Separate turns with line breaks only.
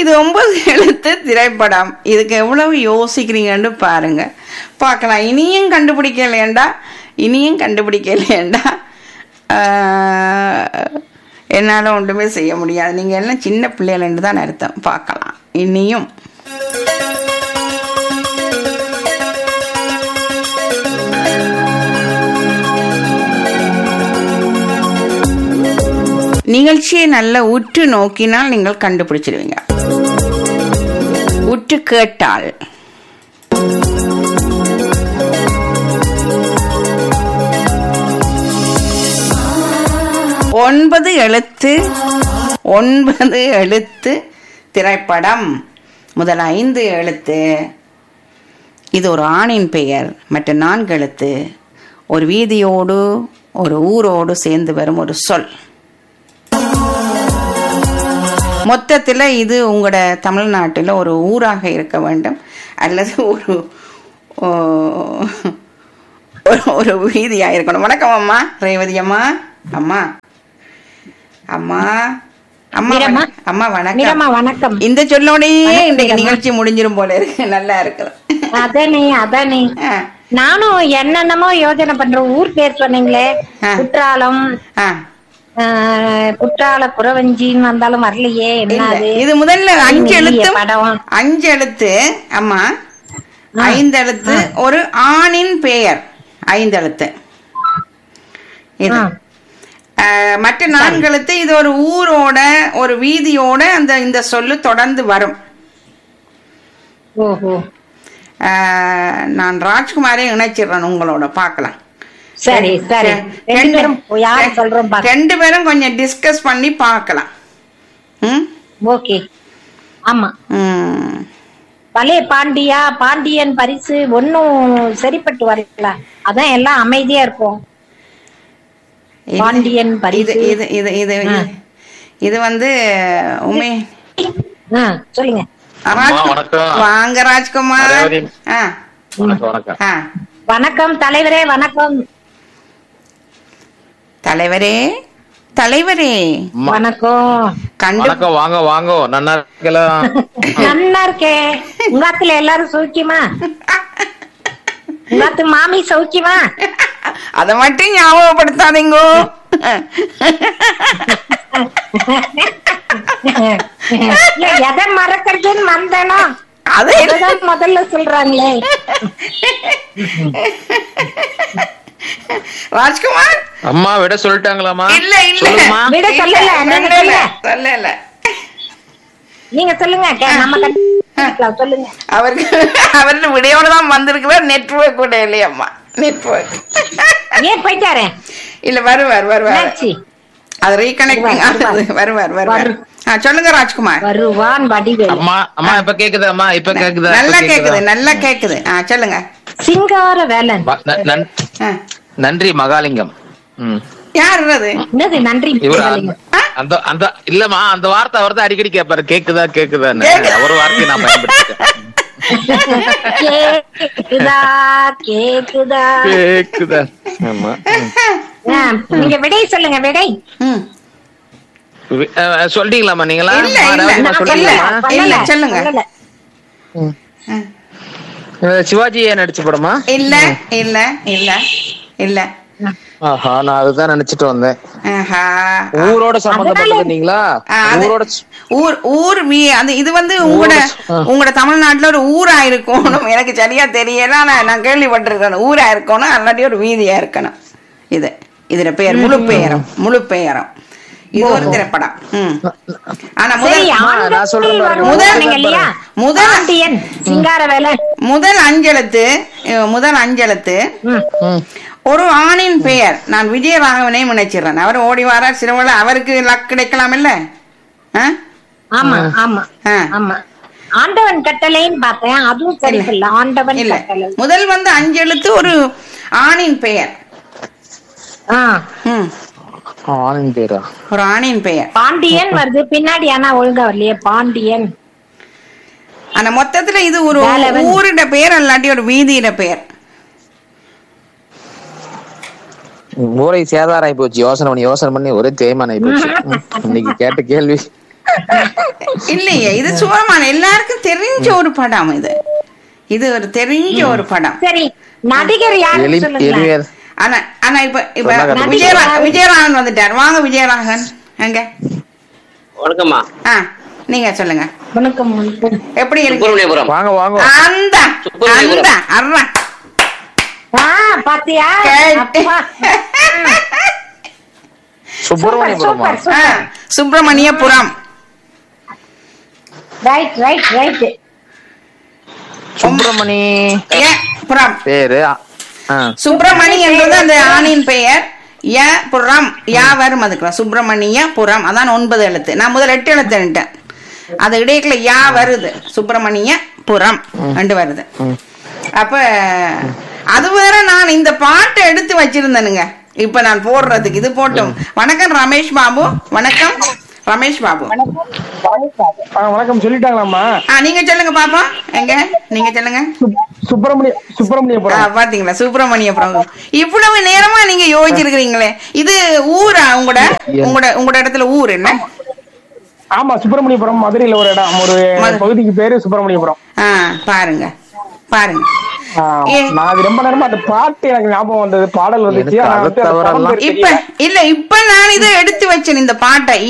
இது ஒன்பது எழுத்து திரைப்படம் இதுக்கு எவ்வளவு யோசிக்கிறீங்கன்னு பாருங்க பார்க்கலாம் இனியும் கண்டுபிடிக்கலையேண்டா இனியும் கண்டுபிடிக்கலையேண்டா ஆஹ், என்னால ஒன்றுமே செய்ய முடியாது நீங்க எல்லாம் சின்ன பிள்ளைகள் தான் அர்த்தம் பார்க்கலாம் இனியும் நிகழ்ச்சியை நல்ல உற்று நோக்கினால் நீங்கள் கண்டுபிடிச்சிடுவீங்க உற்று கேட்டால் ஒன்பது எழுத்து ஒன்பது எழுத்து திரைப்படம் முதல் ஐந்து எழுத்து இது ஒரு ஆணின் பெயர் மற்ற நான்கு எழுத்து ஒரு வீதியோடு ஒரு ஊரோடு சேர்ந்து வரும் ஒரு சொல் மொத்தத்தில் இது உங்களோட தமிழ்நாட்டில் ஒரு ஊராக இருக்க வேண்டும் அல்லது ஒரு ஓ, ஒரு ஒரு வீதியாக இருக்கணும் வணக்கம் அம்மா ரேவதி அம்மா அம்மா அம்மா அம்மா
மீரம்மா.
வண- அம்மா
மீரம்மா
வணக்கம்
வணக்கம்
இந்த சொல்லோடையே
வணக்கம்
இன்றைக்கு
மீரம்மா.
நிகழ்ச்சி முடிஞ்சிரும் போல இருக்கு நல்லா இருக்குது
அதானே அதானே
ஆ,
நானும் என்னென்னமோ யோசனை பண்றேன் ஊர் பேர் சொன்னீங்களே
ஆ.
குற்றாலம்
ஆ.
ஆஹ், குற்றால குறவஞ்சின்னு வந்தாலும் வரலையே என்ன
இல்ல
அது
இது முதல்ல அஞ்சு
பெரிய
எழுத்து
படம்.
அஞ்சு எழுத்து அம்மா ஐந்து எழுத்து ஒரு ஆணின் பெயர் ஐந்து எழுத்து இது
ஆ.
அஹ், மற்ற நான்கு எழுத்து இது ஒரு ஊரோட ஒரு வீதியோட அந்த இந்த சொல்லு தொடர்ந்து வரும்
ஓஹோ
அஹ், நான் ராஜ்குமாரே இணைச்சிடுறேன் உங்களோட பார்க்கலாம்
சரி சரி
ரெண்டு-
ரெண்டு பேரும் யாரு சொல்றோம் பாக்க
ரெண்டு பேரும் கொஞ்சம் டிஸ்கஸ் பண்ணி பார்க்கலாம் ம்
ஓகே ஆமா
ம்
பழைய பாண்டியா பாண்டியன் பரிசு ஒன்னும் சரிப்பட்டு வரல அதான் எல்லாம் அமைதியா இருக்கும்
இது-
பாண்டியன் பரிசு.
இது இது இது இது இது- இது வந்து உண்மை
ஆ, சொல்லுங்க
ராஜ்-
அம்மா, வணக்கம்.
வாங்க ராஜ்குமார்
ரேவதி.
ஆ
வணக்கம் வணக்கம்
ஆ
வணக்கம் தலைவரே வணக்கம்
தலைவரே தலைவரே
அம்மா,
வணக்கம்
கண்டு
வணக்கம் வாங்க வாங்க நன்னா இருக்கலாம்
நல்லா இருக்கேன் உங்காத்துல எல்லாரும் சௌக்கியமா உங்காத்து மாமி சௌக்கியமா
அத மட்டும் ஞாபகப்படுத்தாதீங்கோ
இல்ல, எதை மறக்கிறதுன்னு வந்தேனோ
அது
அதுதான் முதல்ல சொல்றாங்களே
ராஜ்குமார்
அம்மா விட சொல்லிட்டாங்களாமா
இல்ல இல்ல
சொல்லுமா
விட சொல்லல,
இல்ல,
நீங்க
சொல்லல
சொல்லுங்க.
சொல்லல
நீங்க சொல்லுங்க கே- நம்ம கண்டுபிடிக்கலாம், சொல்லுங்க
அவருக்கு அவருக்கு விடையோட தான் வந்திருக்கிறார் நெட்வொர்க் கூட இல்லையம்மா நெட்வொர்க்
ஏன் போயிட்டாரே
இல்ல வருவார் வருவார்
என்னாச்சு
அது ரீகனெக்டிங் ஆகுது வருவார் வருவார் ஆ சொல்லுங்க ராஜ்குமார்
வருவான் வடிவேல்
அம்மா அம்மா இப்ப கேக்குதா அம்மா இப்ப கேக்குதா இப்ப
நல்லா கேக்குது
கேக்குதா?
நல்லா கேக்குது ஆ சொல்லுங்க
சிங்கார வேலன்
வ- ந- நன்-
ஆ.
நன்றி மகாலிங்கம் ம்.
யார் அது
என்னது நன்றி
இவர்
சொல்லுங்க.
அந்த- அந்த அந்த இல்லம்மா அந்த வார்த்தை அவர் தான் அடிக்கடி கேட்பாரு கேக்குதா கேக்குதான்னு
கேக்குதா.
ஒரு வார்த்தையை நான் பயன்படுத்திட்டேன்
கேக்குதா கேக்குதா
கேக்குதா ஆமா ம்.
ஆ, நீங்க விடை சொல்லுங்க விடை
ம்
வி- அஹ், சொல்லிட்டீங்களாம்மா நீங்களா
இல்ல, இல்ல,
ரேவதிம்மா
நான்
சொல்லிட்டீங்களா?
சொல்லல. இல்ல, சொல்லுங்க.
சொல்லல.
ம்.
ம்.
அஹ், சிவாஜியே நடிச்ச படமா
இல்ல இல்ல இல்ல இல்ல
ஆஹா நான் அதுதான் நினைச்சிட்டு வந்தேன்
ஆஹா
ஊரோட சம்பந்தப்பட்டதுங்களா
ஆ, அது-
ஊரோட
ஊர் ஊர் வீ அது இது வந்து உங்களோட
ஆ.
உங்களோட தமிழ்நாட்டுல ஒரு ஊரா இருக்கணும் எனக்கு சரியா தெரியல ஆனா நான் கேள்விப்பட்டிருக்கேன் ஊரா இருக்கணும் அல்லாட்டி ஒரு வீதியா இருக்கணும் இது இதுல பெயர் முழு பெயரும் முழு பெயரும் இது ஒரு திரைப்படம் ம். ஆனா
சரி
முதல்
ஆண்கள்
நான் சொல்றேன் பாருங்க.
வரும்
முதல்
சொன்னீங்க இல்லையா
முதல்
பாண்டியன் சிங்கார வேலன்
முதல் அஞ்செழுத்து அஹ், முதல் அஞ்செழுத்து
ம்.
ம்.
ஒரு ஆணின் பெயர் நான் விஜயராகவனை நினைச்சிடுறேன் அவர் ஓடி வாரார் சிறுவல அவருக்கு லக் கிடைக்கலாம் இல்ல
ஆமா ஆமா
ஆ.
ஆமா ஆண்டவன் கட்டளைன்னு பார்த்தேன் அதுவும் சரி இல்ல ஆண்டவன்
இல்ல
கட்டளை
முதல் வந்து அஞ்சு எழுத்து ஒரு ஆணின் பெயர்
ஆ
ம்
ஆணின் பேரா
ஒரு ஆணின் பெயர்
பாண்டியன் வருது பின்னாடி ஆனா ஒழுங்கா வரலையே பாண்டியன்
ஆனா மொத்தத்துல இது ஒரு
வேலவன்.
ஊரிட பெயர் அல்லாட்டி ஒரு வீதியிட பெயர்
மூளை சேதாராய் போச்சு யோசனை பண்ணி யோசனை பண்ணி ஒரே தேய்மான் ஆகி போச்சு ம். இன்னைக்கு கேட்ட கேள்வி
இல்லையே இது சுகமான எல்லாருக்கும் தெரிஞ்ச ஒரு படம் இது இது ஒரு தெரிஞ்ச ஒரு படம்
சரி நடிகர் யாருன்னு
எலி
சொல்லுங்க
எலிவேர்
ஆனா ஆனா இப்ப இப்ப
சொன்னாங்க.
விஜயரா விஜயராகவன் வந்துட்டார் வாங்க விஜயராகவன் அங்க
வணக்கம்மா
ஆ நீங்க சொல்லுங்க
வணக்கம் வணக்கம்.
எப்படி இருக்கு
சுப்பிரமணியபுரம்
வாங்க வாங்க
அந்த
சுப்பிரமணியபுரம்.
அந்த அர்றா
ஆ பாத்தியா
கேட்டு.
அப்பா.
சுப்பிரமணியபுரமா
சூப்பர்
ஆ,
super
Subramaniapuram
right right right
Subramani
ஏன் புறம்
பேரு ஆ.
சுப்பிரமணி என்பது அந்த ஆணின் பெயர் ய புறம் யா வரும் அதுக்கு சுப்பிரமணிய புறம் அதான் ஒன்பது எழுத்து நான் முதல் எட்டு எழுத்து எழுட்டேன் அது இடையில யா வருது சுப்பிரமணிய புறம் ரெண்டு வருது அப்ப அது வேற நான் இந்த பாட்டை எடுத்து வச்சிருந்தேனுங்க இப்ப நான் போடுறதுக்கு இது போட்டும் வணக்கம் ரமேஷ் பாபு வணக்கம் ரமேஷ் பாபு
ஆ, வணக்கம் சொல்லிட்டாங்களாம்மா
ஆ நீங்க சொல்லுங்க பாப்பா எங்க நீங்க சொல்லுங்க
சுப்- சுப்பிரமணிய
ஆ,
சுப்பிரமணியபுரம்
பாத்தீங்களா சுப்பிரமணியபுரம் இவ்வளவு நேரமா நீங்க யோசிச்சிருக்கிறீங்களே இது ஊரா உங்களோட உங்களோட உங்களோட இடத்துல ஊர் என்ன
ஆமா சுப்பிரமணியபுரம் மதுரையில ஒரு இடம் ஒரு
மது-
பகுதிக்கு பேரு சுப்பிரமணியபுரம்
ஆ பாருங்க பாருங்க
ஆ,
ஏ.
நான் அது ரொம்ப நேரமா அந்த பாட்டு எனக்கு ஞாபகம் வந்தது பாடல் வந்துச்சு
எனக்கு
ஆனா
அது
வந்து அந்த படம்
தவறெல்லாம்
பேர்
இப்ப
தெரியல.
இல்ல இப்ப நான் இதை எடுத்து வச்சேன் இந்த பாட்டை